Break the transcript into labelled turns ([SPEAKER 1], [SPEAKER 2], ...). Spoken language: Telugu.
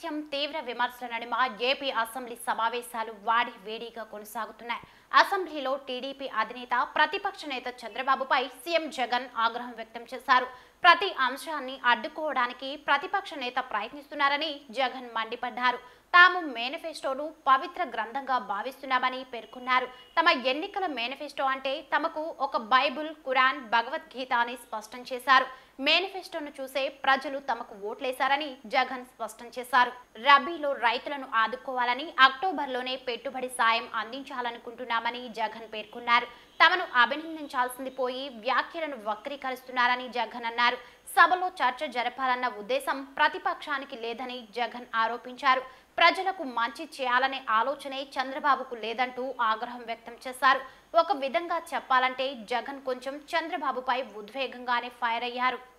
[SPEAKER 1] ప్రతినిత్యం తీవ్ర విమర్శల నడుమ ఏపీ అసెంబ్లీ సమావేశాలు వాడి వేడిగా కొనసాగుతున్నాయి అసెంబ్లీలో టీడీపీ అధినేత ప్రతిపక్ష నేత చంద్రబాబుపై సీఎం జగన్ ఆగ్రహం వ్యక్తం చేశారు ప్రతి అంశాన్ని అడ్డుకోవడానికి ప్రతిపక్ష నేత ప్రయత్నిస్తున్నారని జగన్ మండిపడ్డారు తాము మేనిఫెస్టోను పవిత్ర గ్రంథంగా భావిస్తున్నామని పేర్కొన్నారు తమ ఎన్నికల మేనిఫెస్టో అంటే తమకు ఒక బైబుల్ ఖురాన్ భగవద్గీత అని స్పష్టం చేశారు మేనిఫెస్టోను చూసే ప్రజలు తమకు ఓట్లేశారని జగన్ స్పష్టం చేశారు రబీలో రైతులను ఆదుకోవాలని అక్టోబర్లోనే పెట్టుబడి సాయం అందించాలనుకుంటున్నామని జగన్ పేర్కొన్నారు తమను అభినందించాల్సింది పోయి వ్యాఖ్యలను వక్రీకరిస్తున్నారని జగన్ అన్నారు సభలో చర్చ జరపాలన్న ఉద్దేశం ప్రతిపక్షానికి లేదని జగన్ ఆరోపించారు ప్రజలకు మంచి చేయాలనే ఆలోచనే చంద్రబాబుకు లేదంటూ ఆగ్రహం వ్యక్తం చేశారు ఒక విధంగా చెప్పాలంటే జగన్ కొంచెం చంద్రబాబుపై ఉద్వేగంగానే ఫైర్ అయ్యారు